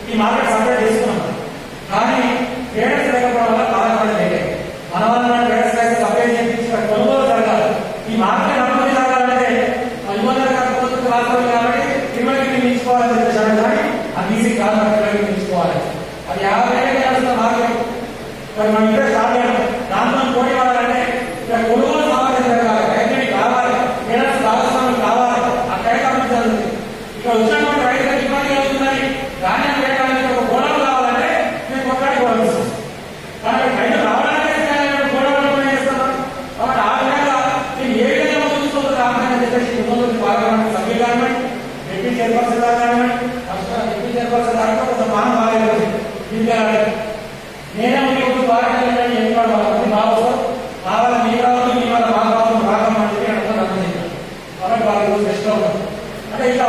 ఈ market separate చేసుకున్నాం కానీ ట్రేడర్స్ లేకపోవడం వల్ల కాలపడ లేదు మన వల్ల ట్రేడర్స్ లేక సప్లై చేయించి కొనుగోలు జరగాలి ఈ మార్కెట్ అనుమతి జరగాలంటే ఇవ్వలేదు కాకపోతే రాకపోతే కాబట్టి ఇరవైకి మించుకోవాలని చెప్పేసాను కానీ అది ఈజీ కాదు ఇరవైకి మించుకోవాలి అది యాభై ఏళ్ళకి చేస్తున్న మార్కెట్ మరి మనం ఇప్పుడే స్టార్ట్ అయ్యాం దాంట్లో పోటీ పడాలంటే ఇక్కడ కొనుగోలు సామర్థ్యం జరగాలి రైతులకి కావాలి ట్రేడర్స్ భాగస్వామ్యం కావాలి ఆ ట్రేడ్ అభివృద్ధి జరుగుతుంది ఇక్కడ వచ్చినటువంటి రైతులకు ఇబ్బంది కలుగుతుందని ధాన్యం వేయడానికి ఒక గోడలు కావాలంటే మేము కొట్లాడి గోడలు కాబట్టి రైతు రావడానికి గోడలు చేస్తున్నాం కాబట్టి ఆ విధంగా మేము ఏ విధంగా ముందుకు రావాలని చెప్పేసి ముందు పార్లమెంట్ సభ్యులు కానివ్వండి డిప్యూటీ చైర్పర్సన్ గారు కానివ్వండి ఫస్ట్ డిప్యూటీ చైర్పర్సన్ గారు కొంత మానం బాగాలేదు దీనికి నేనే మీకు పార్లమెంట్ ఏం కావాలి బాబు కావాలి మీ రావాలి మీ వల్ల మా రావాలి భాగం అని చెప్పి అనుకుని అర్థం చేశాను కాబట్టి వాళ్ళు బెస్ట్ అంటే ఇట్లా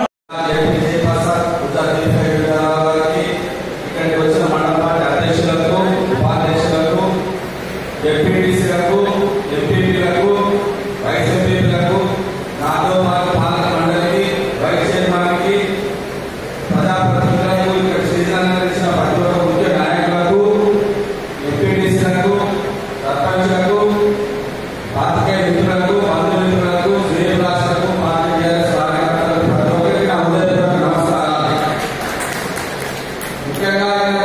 ఇక్కడికి వచ్చిన మండల పార్టీ అధ్యక్షులకు ఉపాధ్యక్షులకు ఎంపీటీసీలకు ఎంపీపీలకు వైస్ ఎంపీలకు నాతో పాటు పాలక మండలికి వైస్ చైర్మన్కి ప్రజాప్రతినిధులకు ఇక్కడ శ్రీరంగం ఇచ్చిన ప్రతి ఒక్క ముఖ్య నాయకులకు ఎంపీటీసీలకు సర్పంచ్లకు పాతికేయ మిత్రులకు బంధుమిత్రులకు శ్రీనివాసులకు పార్టీ టీఆర్ఎస్ కార్యకర్తలకు ప్రతి ఒక్కరికి నా హృదయపూర్వక నమస్కారాలు ముఖ్యంగా నేను